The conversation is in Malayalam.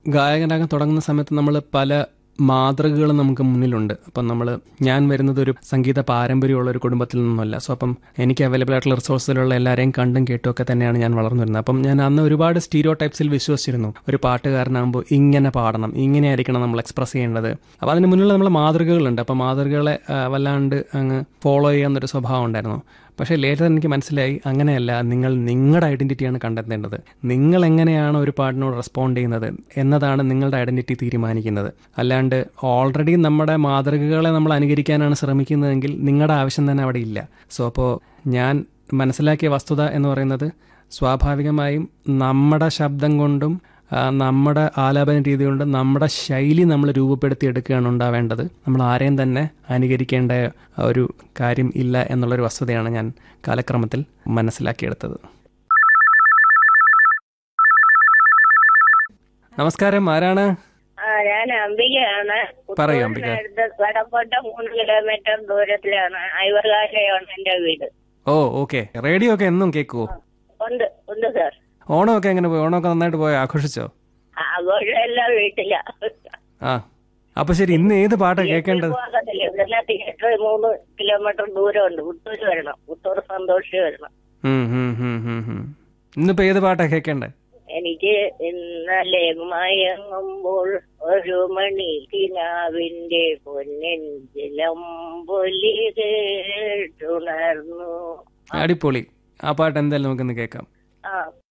ഗായകനാകാൻ തുടങ്ങുന്ന സമയത്ത് നമ്മൾ പല മാതൃകകൾ നമുക്ക് മുന്നിലുണ്ട് അപ്പം നമ്മൾ ഞാൻ വരുന്നത് ഒരു സംഗീത പാരമ്പര്യമുള്ള ഒരു കുടുംബത്തിൽ നിന്നല്ല സോ അപ്പം എനിക്ക് അവൈലബിൾ ആയിട്ടുള്ള റിസോഴ്സിലുള്ള എല്ലാവരെയും കണ്ടും കേട്ടും ഒക്കെ തന്നെയാണ് ഞാൻ വളർന്നു വരുന്നത് അപ്പം ഞാൻ അന്ന് ഒരുപാട് സ്റ്റീരിയോ ടൈപ്സിൽ വിശ്വസിച്ചിരുന്നു ഒരു പാട്ടുകാരനാകുമ്പോൾ ഇങ്ങനെ പാടണം ഇങ്ങനെ ആയിരിക്കണം നമ്മൾ എക്സ്പ്രസ് ചെയ്യേണ്ടത് അപ്പോൾ അതിന് മുന്നിലുള്ള നമ്മളെ മാതൃകകളുണ്ട് അപ്പം മാതൃകകളെ ആ, വല്ലാണ്ട് അങ്ങ് ഫോളോ ചെയ്യാവുന്നൊരു സ്വഭാവം ഉണ്ടായിരുന്നു പക്ഷേ ലേറ്റർ എനിക്ക് മനസ്സിലായി അങ്ങനെയല്ല നിങ്ങൾ നിങ്ങളുടെ ഐഡന്റിറ്റിയാണ് കണ്ടെത്തേണ്ടത് നിങ്ങൾ എങ്ങനെയാണ് ഒരു പാട്ടിനോട് റെസ്പോണ്ട് ചെയ്യുന്നത് എന്നതാണ് നിങ്ങളുടെ ഐഡന്റിറ്റി തീരുമാനിക്കുന്നത് അല്ലാണ്ട് ഓൾറെഡി നമ്മുടെ മാതൃകകളെ നമ്മൾ അനുകരിക്കാനാണ് ശ്രമിക്കുന്നതെങ്കിൽ നിങ്ങളുടെ ആവശ്യം തന്നെ അവിടെ ഇല്ല സോ അപ്പോൾ ഞാൻ മനസ്സിലാക്കിയ വസ്തുത എന്ന് പറയുന്നത് സ്വാഭാവികമായും നമ്മുടെ ശബ്ദം കൊണ്ടും ആ, നമ്മുടെ ആലാപന രീതി കൊണ്ടും നമ്മുടെ ശൈലി നമ്മൾ രൂപപ്പെടുത്തി എടുക്കുകയാണ് ഉണ്ടാവേണ്ടത് നമ്മൾ ആരെയും തന്നെ അനുകരിക്കേണ്ട ഒരു കാര്യം ഇല്ല എന്നുള്ളൊരു വസ്തുതയാണ് ഞാൻ കാലക്രമത്തിൽ മനസ്സിലാക്കിയെടുത്തത് നമസ്കാരം ആരാണ് ആ ഞാൻ അംബികയാണ് പറയൂ, അംബിക. പുത്തൂരിനടുത്ത് വടക്കോട്ട മൂന്ന് കിലോമീറ്റർ ദൂരത്തിലാണ് ഐവർകാശയാണ് എന്റെ വീട് ഓ ഓക്കെ റേഡിയോ ഒക്കെ എന്നും കേൾക്കുവോ ഉണ്ട് ഉണ്ട് സാർ ഓണമൊക്കെ എങ്ങനെ പോയി ഓണമൊക്കെ നന്നായിട്ട് പോയി ആഘോഷിച്ചോ ആഘോഷം എല്ലാം വീട്ടില ആ അപ്പൊ ശരി ഇന്ന് ഏത് പാട്ടാ കേൾക്കേണ്ടത് പോകത്തില്ല ഇവിടെ തിയേറ്റർ മൂന്ന് കിലോമീറ്റർ ദൂരമുണ്ട് പുത്തൂര് വരണം പുത്തൂർ സന്തോഷ് വരണം ഉം, ഉം, ഉം, ഉം, ഉം. ഇന്നിപ്പോ ഏത് പാട്ടാ കേൾക്കേണ്ടത് എനിക്ക് ഇന്നലെ മയങ്ങുമ്പോൾ ഒരു മണി കിനാവിന്റെ പൊന്നിഞ്ചിലമ്പൊലി കേട്ടുണർന്നു അടിപൊളി ആ പാട്ട് എന്തായാലും നമുക്കിന്ന് കേൾക്കാം ആ